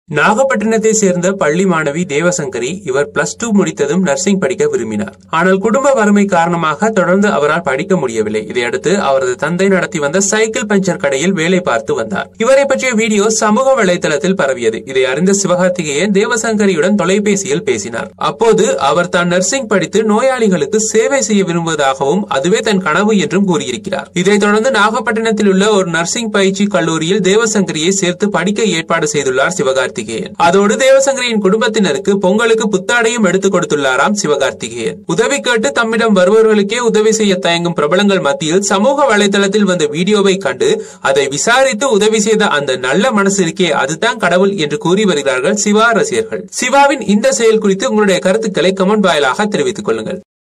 நாகப்பட்டினத்தை சேர்ந்த பள்ளி மாணவி தேவசங்கரி இவர் பிளஸ் டூ முடித்ததும் நர்சிங் படிக்க விரும்பினார் ஆனால் குடும்ப வறுமை காரணமாக தொடர்ந்து அவரால் படிக்க முடியவில்லை இதையடுத்து அவரது தந்தை நடத்தி வந்த சைக்கிள் பஞ்சர் கடையில் வேலை பார்த்து வந்தார் இவரை பற்றிய வீடியோ சமூக வலைதளத்தில் பரவியது இதை அறிந்த சிவகார்த்திகேயன் தேவசங்கரியுடன் தொலைபேசியில் பேசினார் அப்போது அவர் தான் நர்சிங் படித்து நோயாளிகளுக்கு சேவை செய்ய விரும்புவதாகவும் அதுவே தன் கனவு என்றும் கூறியிருக்கிறார் இதைத் தொடர்ந்து நாகப்பட்டினத்தில் உள்ள ஒரு நர்சிங் பயிற்சி கல்லூரியில் தேவசங்கரியை சேர்த்து படிக்க ஏற்பாடு செய்துள்ளார் சிவகார்த்திகேயன் அதோடு தேவசங்கரியின் குடும்பத்தினருக்கு பொங்கலுக்கு புத்தாடையும் எடுத்துக் கொடுத்துள்ளாராம் சிவகார்த்திகேயன் உதவி கேட்டு தம்மிடம் வருபவர்களுக்கே உதவி செய்ய தயங்கும் பிரபலங்கள் மத்தியில் சமூக வலைதளத்தில் வந்த வீடியோவை கண்டு அதை விசாரித்து உதவி செய்த அந்த நல்ல மனசு இருக்கே அதுதான் கடவுள் என்று கூறி வருகிறார்கள் சிவா ரசிகர்கள் சிவாவின் இந்த செயல் குறித்து உங்களுடைய கருத்துக்களை கமெண்ட் வாயிலாக தெரிவித்துக் கொள்ளுங்கள்